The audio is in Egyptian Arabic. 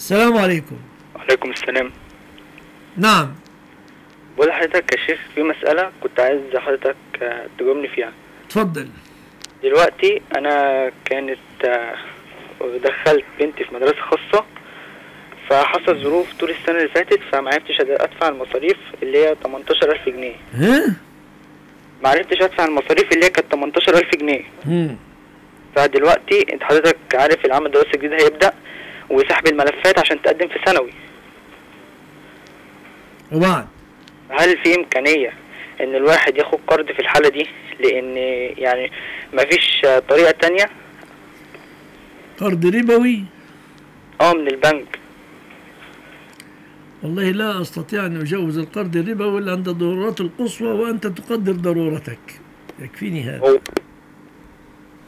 السلام عليكم وعليكم السلام نعم بقول لحضرتك يا شيخ في مسألة كنت عايز حضرتك آه، تجاوبني فيها تفضل دلوقتي أنا كانت آه، دخلت بنتي في مدرسة خاصة فحصل ظروف طول السنة اللي فاتت فمعرفتش أدفع المصاريف اللي هي 18000 جنيه ها معرفتش أدفع المصاريف اللي هي كانت 18000 جنيه مم. فدلوقتي انت حضرتك عارف العام الدراسي الجديد هيبدأ وسحب الملفات عشان تقدم في ثانوي وبعد هل في إمكانية إن الواحد ياخد قرض في الحالة دي لأن يعني مفيش طريقة تانية قرض ربوي اه من البنك والله لا أستطيع أن أجوز القرض الربوي إلا عند الضرورات القصوى وأنت تقدر ضرورتك يكفيني هذا هو